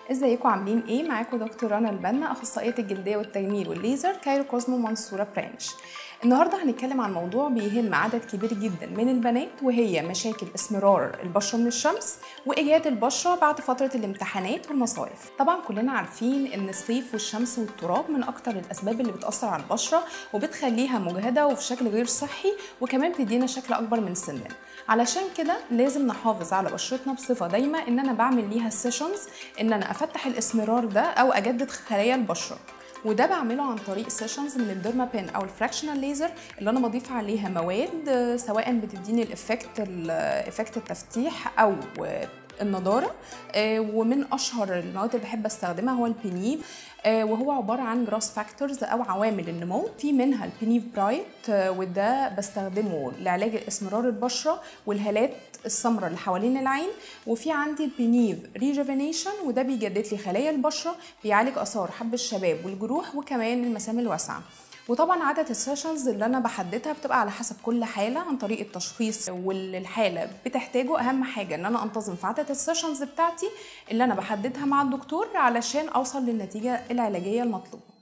ازيكم عاملين ايه معاكم دكتور رنا البنا اخصائيه الجلديه والتجميل والليزر كايرو كوزمو منصوره برانش النهارده هنتكلم عن موضوع بيهم عدد كبير جدا من البنات وهي مشاكل اسمرار البشره من الشمس واجهاد البشره بعد فتره الامتحانات والمصايف طبعا كلنا عارفين ان الصيف والشمس والتراب من اكتر الاسباب اللي بتاثر على البشره وبتخليها مجهده وفي شكل غير صحي وكمان بتدينا شكل اكبر من سننا علشان كده لازم نحافظ على بشرتنا بصفه دايمه ان انا بعمل ليها سيشنز ان انا افتح الاسمرار ده او اجدد خلايا البشره وده بعمله عن طريق سيشنز من الديرما بين او الفراكشنال ليزر اللي انا بضيف عليها مواد سواء بتديني الافكت افكت التفتيح او النضاره ومن اشهر المواد اللي بحب استخدمها هو البنيف وهو عباره عن جراس فاكتورز او عوامل النمو في منها البنيف برايت وده بستخدمه لعلاج اسمرار البشره والهالات السمراء اللي حوالين العين وفي عندي البنيف ريجوفينيشن وده بيجدد لي خلايا البشره بيعالج اثار حب الشباب والجروح وكمان المسام الواسعه وطبعا عدد السيشنز اللي انا بحددها بتبقى على حسب كل حاله عن طريق التشخيص واللي الحاله بتحتاجه اهم حاجه ان انا انتظم في عدد السيشنز بتاعتي اللي انا بحددها مع الدكتور علشان اوصل للنتيجه العلاجيه المطلوبه